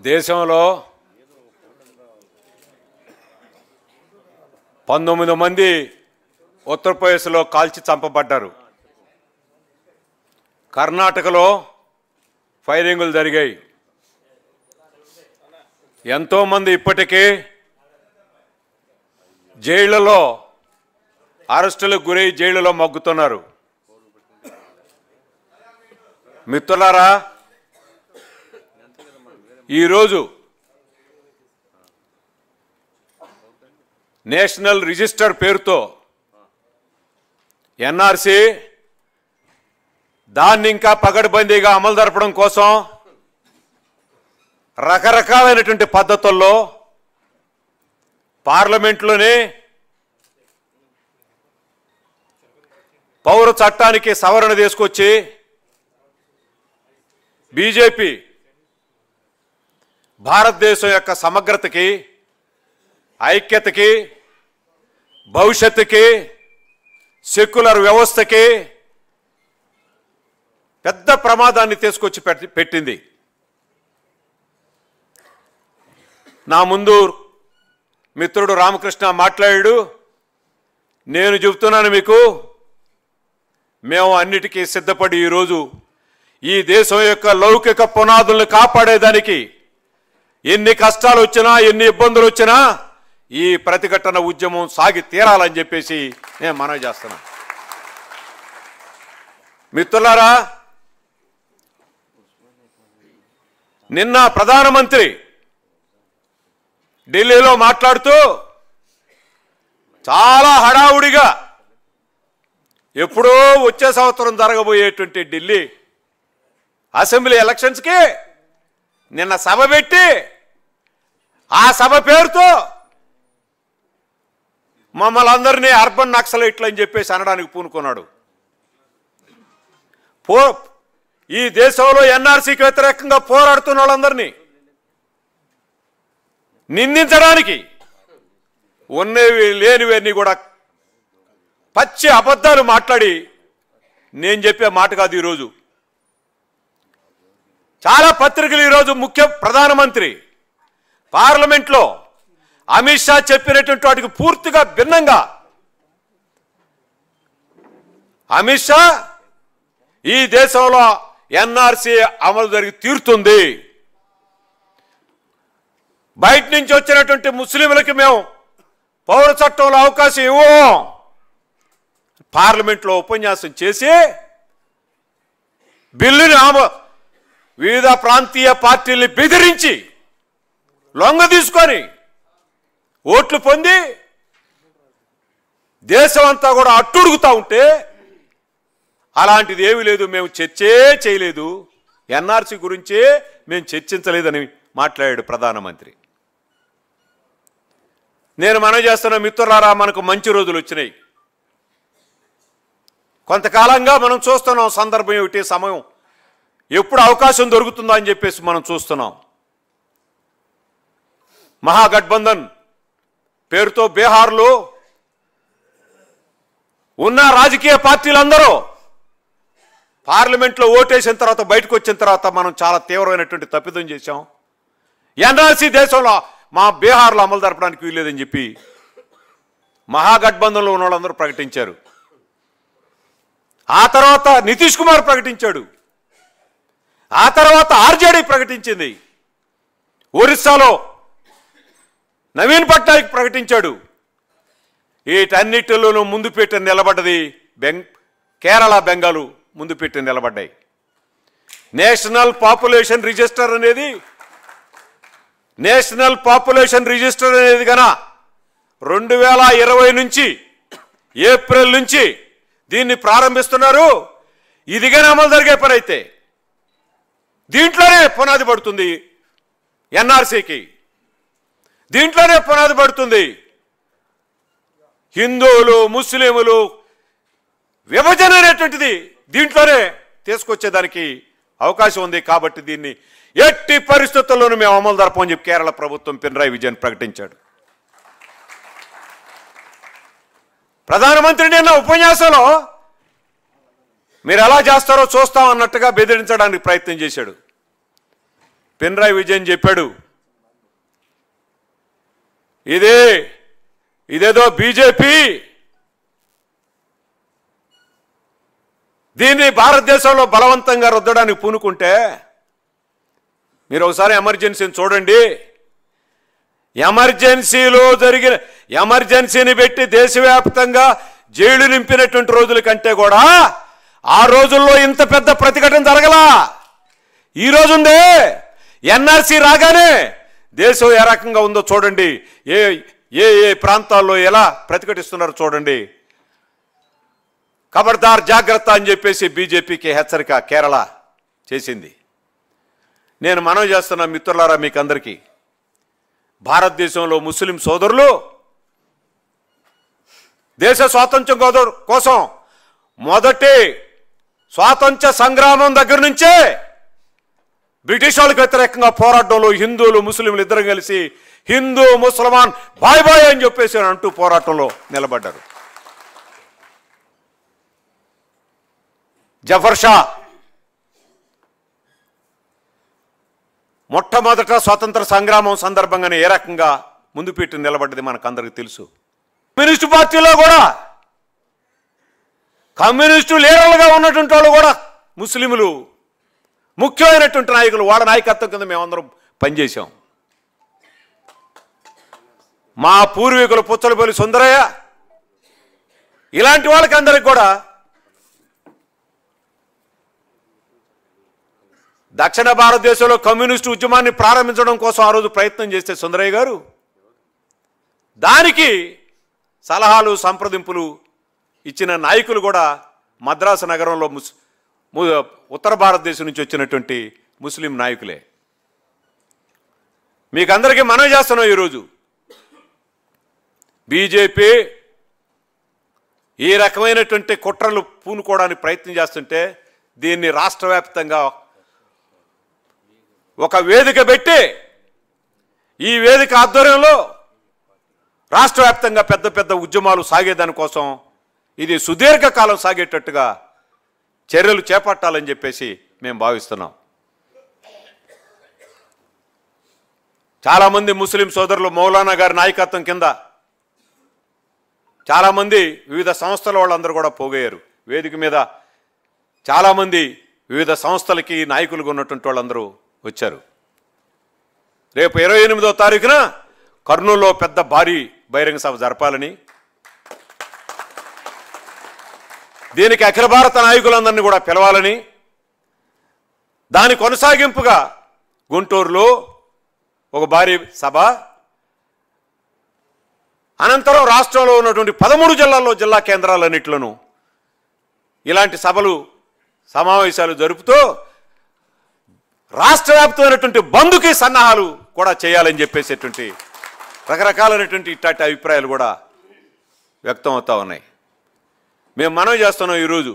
దేశంలో పంతొమ్మిది మంది ఉత్తరప్రదేశ్లో కాల్చి చంపబడ్డారు కర్ణాటకలో ఫైరింగులు జరిగాయి ఎంతోమంది ఇప్పటికీ జైళ్లలో అరెస్టులకు గురై జైళ్లలో మగ్గుతున్నారు మిత్రులారా ఈరోజు నేషనల్ రిజిస్టర్ పేరుతో ఎన్ఆర్సి దాన్ని ఇంకా పగడ్బందీగా అమలు జరపడం కోసం రకరకాలైనటువంటి పద్ధతుల్లో పార్లమెంట్లోనే పౌర చట్టానికి సవరణ తీసుకొచ్చి బీజేపీ భారతదేశం యొక్క సమగ్రతకి ఐక్యతకి భవిష్యత్తుకి సెక్యులర్ వ్యవస్థకి పెద్ద ప్రమాదాన్ని తీసుకొచ్చి పెట్టి- పెట్టింది నా ముందు మిత్రుడు రామకృష్ణ మాట్లాడాడు నేను చెబుతున్నాను మీకు మేము అన్నిటికీ సిద్ధపడి ఈరోజు ఈ దేశం యొక్క లౌకిక పునాదుల్ని కాపాడేదానికి ఎన్ని కష్టాలు వచ్చినా ఎన్ని ఇబ్బందులు వచ్చినా ఈ ప్రతిఘటన ఉద్యమం సాగి తీరాలని చెప్పేసి నేను మనవి చేస్తున్నా మిత్రులారా నిన్న ప్రధానమంత్రి ఢిల్లీలో మాట్లాడుతూ చాలా హడావుడిగా ఎప్పుడో వచ్చే సంవత్సరం జరగబోయేటువంటి ఢిల్లీ అసెంబ్లీ ఎలక్షన్స్కి నిన్న సభ పెట్టి ఆ సభ పేరుతో మమ్మల్ని అందరినీ అర్బన్ నక్సలైట్లు అని చెప్పేసి అనడానికి పూనుకున్నాడు పో ఈ దేశంలో ఎన్ఆర్సీకి వ్యతిరేకంగా పోరాడుతున్న వాళ్ళందరినీ నిందించడానికి ఉన్నవి లేనివన్నీ కూడా పచ్చి అబద్ధాలు మాట్లాడి నేను చెప్పే మాట కాదు ఈరోజు చాలా పత్రికలు ఈరోజు ముఖ్య ప్రధానమంత్రి పార్లమెంట్లో అమిత్ షా చెప్పినటువంటి వాటికి పూర్తిగా భిన్నంగా అమిత్ షా ఈ దేశంలో ఎన్ఆర్సీ అమలు జరిగి తీరుతుంది బయట నుంచి వచ్చినటువంటి ముస్లింలకి మేము పౌర చట్టంలో అవకాశం ఇవ్వం పార్లమెంట్లో ఉపన్యాసం చేసి బిల్లుని ఆమె వివిధ ప్రాంతీయ పార్టీల్ని బెదిరించి లొంగ తీసుకొని ఓట్లు పొంది దేశం అంతా కూడా అట్టుడుగుతా ఉంటే అలాంటిది ఏమీ లేదు మేము చర్చే చేయలేదు ఎన్ఆర్సీ గురించే మేము చర్చించలేదని మాట్లాడాడు ప్రధానమంత్రి నేను మనం చేస్తున్న మిత్రులారా మనకు మంచి రోజులు వచ్చినాయి కొంతకాలంగా మనం చూస్తున్నాం సందర్భం ఏమిటి సమయం ఎప్పుడు అవకాశం దొరుకుతుందో అని చెప్పేసి మనం చూస్తున్నాం మహాగఠబంధన్ పేరుతో బీహార్లో ఉన్న రాజకీయ పార్టీలందరూ పార్లమెంట్లో ఓటేసిన తర్వాత బయటకు వచ్చిన తర్వాత మనం చాలా తీవ్రమైనటువంటి తప్పిదం చేశాం ఎన్ఆర్సీ దేశంలో మా బీహార్లో అమలు జరపడానికి వీల్లేదని చెప్పి మహాగఠబంధన్లో ఉన్న వాళ్ళందరూ ప్రకటించారు ఆ తర్వాత నితీష్ కుమార్ ప్రకటించాడు ఆ తర్వాత ఆర్జేడీ ప్రకటించింది ఒరిస్సాలో నవీన్ పట్నాయక్ ప్రకటించాడు వీటన్నిటిలోనూ ముందు పెట్టి నిలబడ్డది బెంగ్ కేరళ బెంగాలు ముందు పెట్టి నిలబడ్డాయి నేషనల్ పాపులేషన్ రిజిస్టర్ అనేది నేషనల్ పాపులేషన్ రిజిస్టర్ అనేది గన రెండు వేల ఇరవై నుంచి ఏప్రిల్ నుంచి దీన్ని ప్రారంభిస్తున్నారు ఇదిగానే అమలు జరిగే పని అయితే దీంట్లోనే పునాది పడుతుంది ఎన్ఆర్సీకి దీంట్లోనే పునాది పడుతుంది హిందువులు ముస్లింలు విభజన అనేటువంటిది దీంట్లోనే తీసుకొచ్చేదానికి అవకాశం ఉంది కాబట్టి దీన్ని ఎట్టి పరిస్థితుల్లోనూ మేము అమలు జరపమని చెప్పి కేరళ ప్రభుత్వం పినరాయి విజయన్ ప్రకటించాడు ప్రధానమంత్రి నిన్న ఉపన్యాసంలో మీరు ఎలా చేస్తారో చూస్తాం అన్నట్టుగా బెదిరించడానికి ప్రయత్నం చేశాడు పినరాయి విజయన్ చెప్పాడు ఇదే ఇదేదో బీజేపీ దీన్ని భారతదేశంలో బలవంతంగా రుద్దడానికి పూనుకుంటే మీరు ఒకసారి ఎమర్జెన్సీని చూడండి ఎమర్జెన్సీలో జరిగిన ఎమర్జెన్సీని పెట్టి దేశవ్యాప్తంగా జైలు నింపినటువంటి రోజుల కంటే కూడా ఆ రోజుల్లో ఇంత పెద్ద ప్రతిఘటన జరగలా ఈ రోజుందే ఎన్ఆర్సీ రాగానే దేశం ఏ రకంగా ఉందో చూడండి ఏ ఏ ఏ ప్రాంతాల్లో ఎలా ప్రతిఘటిస్తున్నారో చూడండి ఖబర్దార్ జాగ్రత్త అని చెప్పేసి బీజేపీకి హెచ్చరిక కేరళ చేసింది నేను మనవి చేస్తున్న మిత్రులారా మీకు అందరికీ భారతదేశంలో ముస్లిం సోదరులు దేశ స్వాతంత్ర్యం కోద- కోసం మొదటి స్వాతంత్ర్య సంగ్రామం దగ్గర నుంచే బ్రిటిష్ వాళ్ళకి వ్యతిరేకంగా పోరాటంలో హిందువులు ముస్లింలు ఇద్దరు కలిసి హిందూ ముసల్మాన్ బాయ్ బాయ్ అని చెప్పేసి అంటూ పోరాటంలో నిలబడ్డారు జఫర్ షా మొట్టమొదట స్వాతంత్ర సంగ్రామం సందర్భంగానే ఏ రకంగా ముందు పెట్టి నిలబడ్డది మనకందరికీ తెలుసు కమ్యూనిస్టు పార్టీలో కూడా కమ్యూనిస్టు లీడర్లుగా ఉన్నటువంటి వాళ్ళు కూడా ముస్లింలు ముఖ్యమైనటువంటి నాయకులు వాళ్ళ నాయకత్వం కింద మేమందరం పనిచేశాం మా పూర్వీకులు పుచ్చలపల్లి సుందరయ్య ఇలాంటి వాళ్ళకి అందరికి కూడా దక్షిణ భారతదేశంలో కమ్యూనిస్టు ఉద్యమాన్ని ప్రారంభించడం కోసం ఆ రోజు ప్రయత్నం చేస్తే సుందరయ్య గారు దానికి సలహాలు సంప్రదింపులు ఇచ్చిన నాయకులు కూడా మద్రాసు నగరంలో ముస్ ము- ఉత్తర భారతదేశం నుంచి వచ్చినటువంటి ముస్లిం నాయకులే మీకు అందరికీ మనవి చేస్తున్నాం ఈరోజు బీజేపీ ఈ రకమైనటువంటి కుట్రలు పూనుకోవడానికి ప్రయత్నం చేస్తుంటే దీన్ని రాష్ట్ర వ్యాప్తంగా ఒక వేదిక పెట్టి ఈ వేదిక ఆధ్వర్యంలో రాష్ట్ర వ్యాప్తంగా పెద్ద పెద్ద ఉద్యమాలు సాగేదానికోసం ఇది సుదీర్ఘకాలం సాగేటట్టుగా చర్యలు చేపట్టాలని చెప్పేసి మేము భావిస్తున్నాం చాలామంది ముస్లిం సోదరులు మౌలానా గారి నాయకత్వం కింద చాలామంది వివిధ సంస్థల వాళ్ళందరూ కూడా పోగయ్యారు వేదిక మీద చాలామంది వివిధ సంస్థలకి నాయకులుగా ఉన్నటువంటి వాళ్ళందరూ వచ్చారు రేపు ఇరవై ఎనిమిదో తారీఖున కర్నూలులో పెద్ద భారీ బహిరంగ సభ జరపాలని దీనికి అఖిల భారత నాయకులందరినీ కూడా పిలవాలని దాని కొనసాగింపుగా గుంటూరులో ఒక భారీ సభ అనంతరం రాష్ట్రంలో ఉన్నటువంటి పదమూడు జిల్లాల్లో జిల్లా కేంద్రాలన్నింటిలోనూ ఇలాంటి సభలు సమావేశాలు జరుపుతూ రాష్ట్ర వ్యాప్తమైనటువంటి బంధుకి సన్నాహాలు కూడా చేయాలని చెప్పేసేటువంటి రకరకాలైనటువంటి ఇట్లాంటి అభిప్రాయాలు కూడా వ్యక్తం అవుతా ఉన్నాయి మేము మనవి చేస్తున్నాం ఈరోజు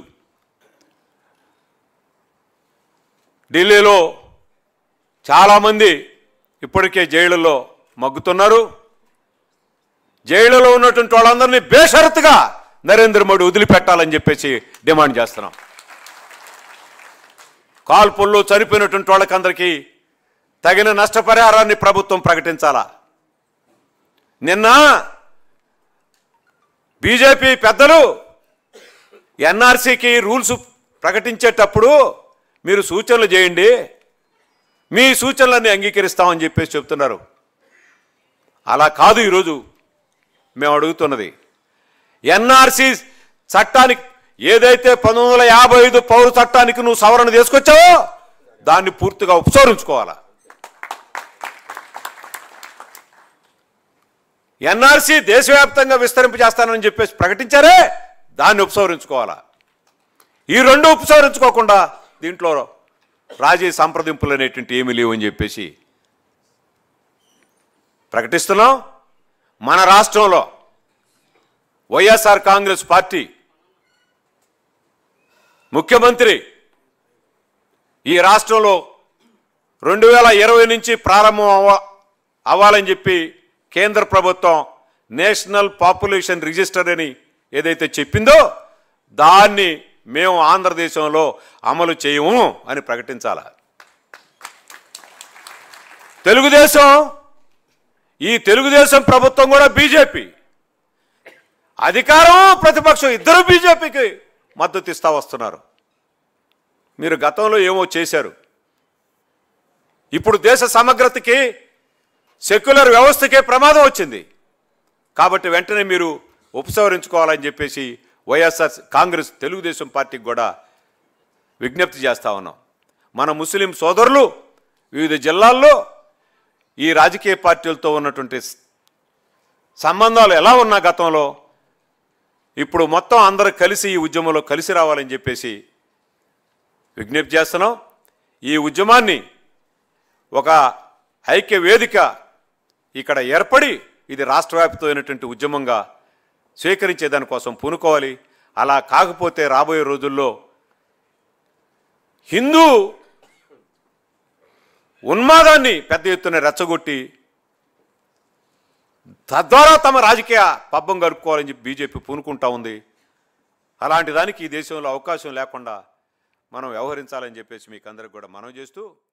ఢిల్లీలో చాలామంది ఇప్పటికే జైళ్ళలో మగ్గుతున్నారు జైళ్ళలో ఉన్నటువంటి వాళ్ళందరినీ బేషరతుగా నరేంద్ర మోడీ వదిలిపెట్టాలని చెప్పేసి డిమాండ్ చేస్తున్నాం కాల్పుల్లో చనిపోయినటువంటి వాళ్ళకందరికీ తగిన నష్టపరిహారాన్ని ప్రభుత్వం ప్రకటించాలా నిన్న బీజేపీ పెద్దలు ఎన్ఆర్సీకి రూల్స్ ప్రకటించేటప్పుడు మీరు సూచనలు చేయండి మీ సూచనలన్నీ అంగీకరిస్తామని చెప్పేసి చెప్తున్నారు అలా కాదు ఈరోజు మేము అడుగుతున్నది ఎన్ఆర్సీ చట్టానికి ఏదైతే పంతొమ్మిది వందల యాభై ఐదు పౌర చట్టానికి నువ్వు సవరణ తీసుకొచ్చావో దాన్ని పూర్తిగా ఉపసంహరించుకోవాలా ఎన్ఆర్సీ దేశవ్యాప్తంగా విస్తరింపు చేస్తానని చెప్పేసి ప్రకటించారే దాన్ని ఉపసంహరించుకోవాలా ఈ రెండు ఉపసంహరించుకోకుండా దీంట్లో రాజీ సంప్రదింపులు అనేటువంటి ఏమీ లేవు అని చెప్పేసి ప్రకటిస్తున్నాం మన రాష్ట్రంలో వైఎస్ఆర్ కాంగ్రెస్ పార్టీ ముఖ్యమంత్రి ఈ రాష్ట్రంలో రెండు వేల ఇరవై నుంచి ప్రారంభం అవ్వ అవ్వాలని చెప్పి కేంద్ర ప్రభుత్వం నేషనల్ పాపులేషన్ రిజిస్టర్ అని ఏదైతే చెప్పిందో దాన్ని మేము ఆంధ్రదేశంలో అమలు చేయము అని ప్రకటించాల తెలుగుదేశం ఈ తెలుగుదేశం ప్రభుత్వం కూడా బీజేపీ అధికారం ప్రతిపక్షం ఇద్దరు బీజేపీకి మద్దతు ఇస్తా వస్తున్నారు మీరు గతంలో ఏమో చేశారు ఇప్పుడు దేశ సమగ్రతకి సెక్యులర్ వ్యవస్థకే ప్రమాదం వచ్చింది కాబట్టి వెంటనే మీరు ఉపసంహరించుకోవాలని చెప్పేసి వైఎస్ఆర్ కాంగ్రెస్ తెలుగుదేశం పార్టీకి కూడా విజ్ఞప్తి చేస్తా ఉన్నాం మన ముస్లిం సోదరులు వివిధ జిల్లాల్లో ఈ రాజకీయ పార్టీలతో ఉన్నటువంటి స- సంబంధాలు ఎలా ఉన్నా గతంలో ఇప్పుడు మొత్తం అందరూ కలిసి ఈ ఉద్యమంలో కలిసి రావాలని చెప్పేసి విజ్ఞప్తి చేస్తున్నాం ఈ ఉద్యమాన్ని ఒక ఐక్య వేదిక ఇక్కడ ఏర్పడి ఇది రాష్ట్ర వ్యాప్తమైనటువంటి ఉద్యమంగా స్వీకరించే దానికోసం పూనుకోవాలి అలా కాకపోతే రాబోయే రోజుల్లో హిందూ ఉన్మాదాన్ని పెద్ద ఎత్తున రెచ్చగొట్టి తద్వారా తమ రాజకీయ పబ్బం గడుపుకోవాలని చెప్పి బీజేపీ పూనుకుంటా ఉంది అలాంటి దానికి ఈ దేశంలో అవకాశం లేకుండా మనం వ్యవహరించాలని చెప్పేసి మీకు అందరికి కూడా మనవి చేస్తూ